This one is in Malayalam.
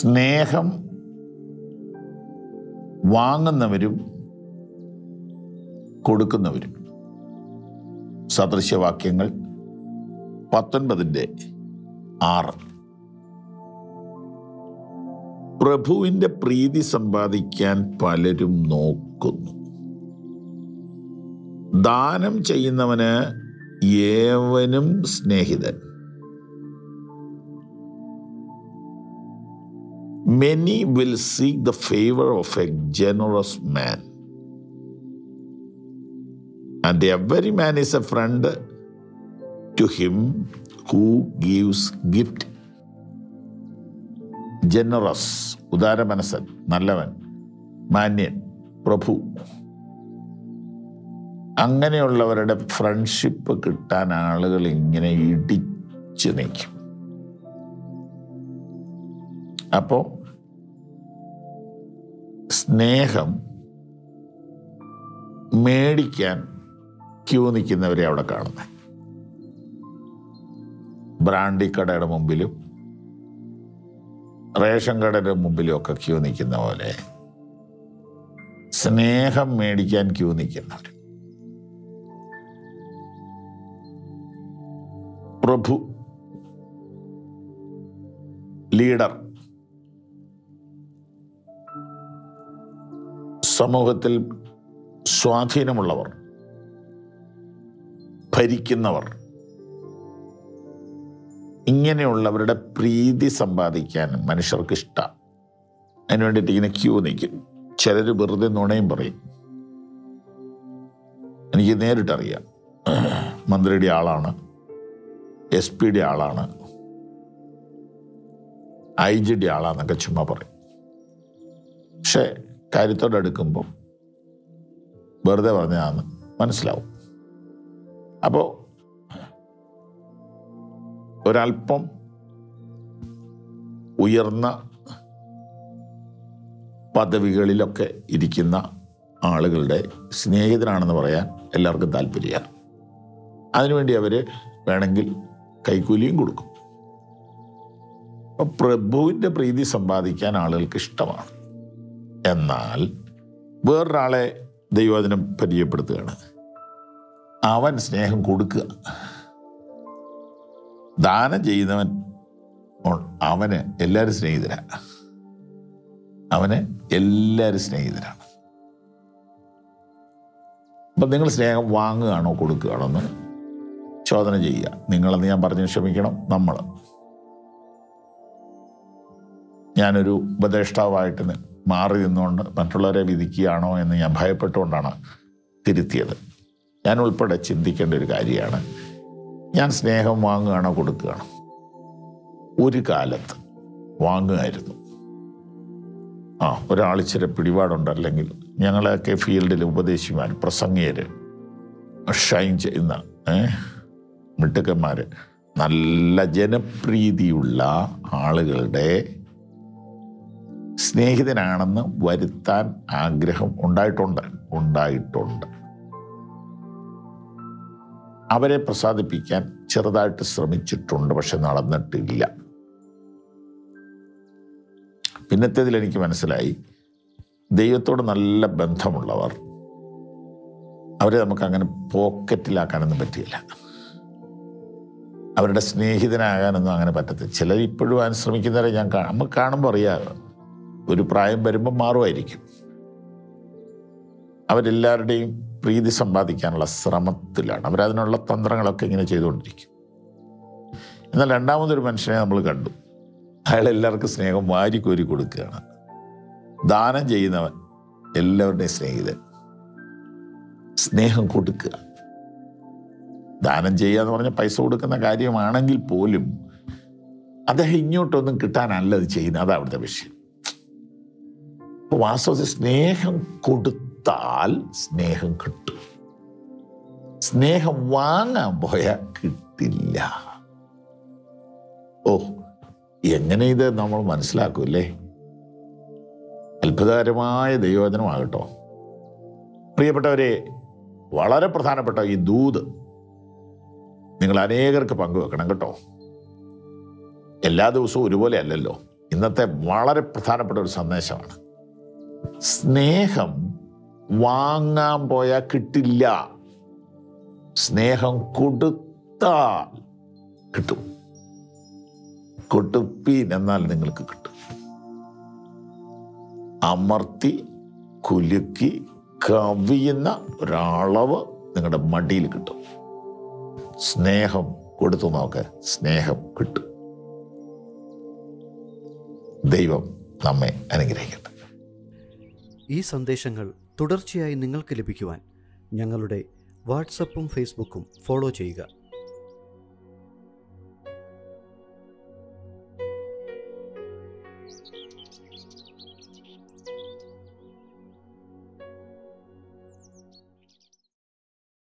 സ്നേഹം വാങ്ങുന്നവരും കൊടുക്കുന്നവരും സദൃശവാക്യങ്ങൾ പത്തൊൻപതിൻ്റെ ആറ് പ്രഭുവിൻ്റെ പ്രീതി സമ്പാദിക്കാൻ പലരും നോക്കുന്നു ദാനം ചെയ്യുന്നവന് ഏവനും സ്നേഹിതൻ many will seek the favour of a generous man and every man is a friend to him who gives gift generous ഉദാരമനസ്സൻ നല്ലവൻ മാന്യൻ പ്രഭു അങ്ങനെയുള്ളവരുടെ ഫ്രണ്ട്ഷിപ്പ് കിട്ടാൻ ആളുകൾ ഇങ്ങനെ ഇടിച്ചു നിൽക്കും അപ്പോൾ സ്നേഹം മേടിക്കാൻ ക്യൂ നിൽക്കുന്നവരെ അവിടെ കാണുന്നത് ബ്രാൻഡി കടയുടെ മുമ്പിലും റേഷൻ കടയുടെ മുമ്പിലും ഒക്കെ ക്യൂ നിൽക്കുന്ന പോലെ സ്നേഹം മേടിക്കാൻ ക്യൂ നിൽക്കുന്നവർ പ്രഭു ലീഡർ സമൂഹത്തിൽ സ്വാധീനമുള്ളവർ ഭരിക്കുന്നവർ ഇങ്ങനെയുള്ളവരുടെ പ്രീതി സമ്പാദിക്കാൻ മനുഷ്യർക്ക് ഇഷ്ടം അതിന് വേണ്ടിയിട്ട് ഇങ്ങനെ ക്യൂ നിൽക്കും ചിലർ വെറുതെ നുണയും പറയും എനിക്ക് നേരിട്ടറിയാം മന്ത്രിയുടെ ആളാണ് എസ് പിയുടെ ആളാണ് ഐ ജിയുടെ ആളാന്നൊക്കെ ചുമ്മാ പറയും പക്ഷെ കാര്യത്തോടടുക്കുമ്പോൾ വെറുതെ പറഞ്ഞാന്ന് മനസ്സിലാവും അപ്പോൾ ഒരല്പം ഉയർന്ന പദവികളിലൊക്കെ ഇരിക്കുന്ന ആളുകളുടെ സ്നേഹിതനാണെന്ന് പറയാൻ എല്ലാവർക്കും താല്പര്യമാണ് അതിനുവേണ്ടി അവർ വേണമെങ്കിൽ കൈക്കൂലിയും കൊടുക്കും അപ്പം പ്രഭുവിൻ്റെ പ്രീതി സമ്പാദിക്കാൻ ആളുകൾക്ക് ഇഷ്ടമാണ് എന്നാൽ വേറൊരാളെ ദൈവവചനം പരിചയപ്പെടുത്തുകയാണ് അവൻ സ്നേഹം കൊടുക്കുക ദാനം ചെയ്യുന്നവൻ ഉ- അവന് എല്ലാവരും സ്നേഹിതരാണ് അവന് എല്ലാവരും സ്നേഹിതരാണ് അപ്പം നിങ്ങൾ സ്നേഹം വാങ്ങുകയാണോ കൊടുക്കുകയാണോ എന്ന് ചോദന ചെയ്യുക നിങ്ങളെന്ന് ഞാൻ പറഞ്ഞു ക്ഷമിക്കണം നമ്മൾ ഞാനൊരു ഉപദേഷ്ടാവായിട്ട് നി- മാറി നിന്നുകൊണ്ട് മറ്റുള്ളവരെ വിധിക്കുകയാണോ എന്ന് ഞാൻ ഭയപ്പെട്ടുകൊണ്ടാണ് തിരുത്തിയത് ഞാൻ ഉൾപ്പെടെ ചിന്തിക്കേണ്ട ഒരു കാര്യമാണ് ഞാൻ സ്നേഹം വാങ്ങുകയാണോ കൊടുക്കുകയാണോ ഒരു കാലത്ത് വാങ്ങുമായിരുന്നു ആ ഒരാൾ ഇച്ചിരി പിടിപാടുണ്ട് അല്ലെങ്കിൽ ഞങ്ങളൊക്കെ ഫീൽഡിൽ ഉപദേശിമാർ പ്രസംഗിയർ ഷൈൻ ചെയ്യുന്ന ഏ മിട്ടുക്കന്മാർ നല്ല ജനപ്രീതിയുള്ള ആളുകളുടെ സ്നേഹിതനാണെന്ന് വരുത്താൻ ആഗ്രഹം ഉണ്ടായിട്ടുണ്ട് ഉണ്ടായിട്ടുണ്ട് അവരെ പ്രസാദിപ്പിക്കാൻ ചെറുതായിട്ട് ശ്രമിച്ചിട്ടുണ്ട് പക്ഷെ നടന്നിട്ടില്ല പിന്നത്തേതിൽ എനിക്ക് മനസ്സിലായി ദൈവത്തോട് നല്ല ബന്ധമുള്ളവർ അവരെ നമുക്ക് അങ്ങനെ പോക്കറ്റിലാക്കാനൊന്നും പറ്റിയില്ല അവരുടെ സ്നേഹിതനാകാനൊന്നും അങ്ങനെ പറ്റത്തില്ല ചിലർ ഇപ്പോഴും അതിന് ശ്രമിക്കുന്നവരെ ഞാൻ കാ- നമുക്ക് കാണുമ്പോൾ അറിയാം ഒരു പ്രായം വരുമ്പോൾ മാറുമായിരിക്കും അവരെല്ലാവരുടെയും പ്രീതി സമ്പാദിക്കാനുള്ള ശ്രമത്തിലാണ് അവരതിനുള്ള തന്ത്രങ്ങളൊക്കെ ഇങ്ങനെ ചെയ്തുകൊണ്ടിരിക്കും എന്നാൽ രണ്ടാമതൊരു മനുഷ്യനെ നമ്മൾ കണ്ടു അയാൾ എല്ലാവർക്കും സ്നേഹം വാരിക്കോരി കൊടുക്കുകയാണ് ദാനം ചെയ്യുന്നവൻ എല്ലാവരുടെയും സ്നേഹിതൻ സ്നേഹം കൊടുക്കുക ദാനം ചെയ്യുക എന്ന് പറഞ്ഞാൽ പൈസ കൊടുക്കുന്ന കാര്യമാണെങ്കിൽ പോലും അദ്ദേഹം ഇങ്ങോട്ടൊന്നും കിട്ടാനല്ല അത് ചെയ്യുന്നത് അതാ അവിടുത്തെ വിഷയം അപ്പൊ വാസ്തവത്തിൽ സ്നേഹം കൊടുത്താൽ സ്നേഹം കിട്ടും സ്നേഹം വാങ്ങാൻ പോയാൽ കിട്ടില്ല ഓ എങ്ങനെ ഇത് നമ്മൾ മനസ്സിലാക്കൂല്ലേ അത്ഭുതകരമായ ദൈവവചനമാകട്ടോ പ്രിയപ്പെട്ടവരെ വളരെ പ്രധാനപ്പെട്ട ഈ ദൂത് നിങ്ങൾ അനേകർക്ക് പങ്കുവെക്കണം കേട്ടോ എല്ലാ ദിവസവും ഒരുപോലെ അല്ലല്ലോ ഇന്നത്തെ വളരെ പ്രധാനപ്പെട്ട ഒരു സന്ദേശമാണ് സ്നേഹം വാങ്ങാൻ പോയാൽ കിട്ടില്ല സ്നേഹം കൊടുത്താൽ കിട്ടും കൊടുപ്പീൻ എന്നാൽ നിങ്ങൾക്ക് കിട്ടും അമർത്തി കുലുക്കി കവിയുന്ന ഒരളവ് നിങ്ങളുടെ മടിയിൽ കിട്ടും സ്നേഹം കൊടുത്തു നോക്ക് സ്നേഹം കിട്ടും ദൈവം നമ്മെ അനുഗ്രഹിക്കട്ടെ ഈ സന്ദേശങ്ങൾ തുടർച്ചയായി നിങ്ങൾക്ക് ലഭിക്കുവാൻ ഞങ്ങളുടെ വാട്സപ്പും ഫേസ്ബുക്കും ഫോളോ ചെയ്യുക